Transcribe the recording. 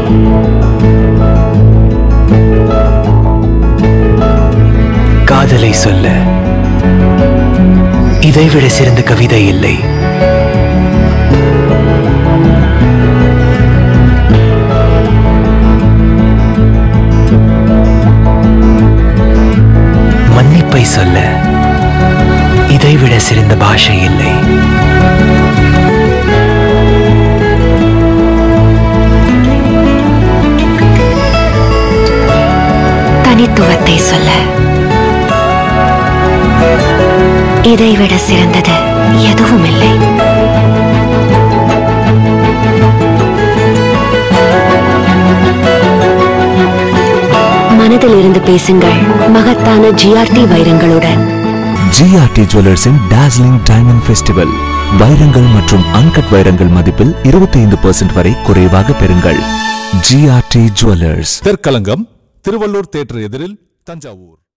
காதலை சொல்ல இதைவிட சிறந்த கவிதை இல்லை மன்னிப்பை சொல்ல இதைவிட சிறந்த பாஷை இல்லை தனித்துவத்தை சொல்ல இதைவிட சிறந்தது எதுவும் இல்லை மனதில் இருந்து பேசுங்கள் மகத்தான ஜிஆர்டி வைரங்களுடன் ஜிஆர்டி ஜுவல்லர்ஸின் டாஸ்லிங் டைமண்ட் ஃபெஸ்டிவல் வைரங்கள் மற்றும் அன்கட் வைரங்கள் மதிப்பில் 25% வரை குறைவாக பெறுங்கள் GRT jewellers Therkalangam Thiruvallur theatre எதிரில் தஞ்சாவூர்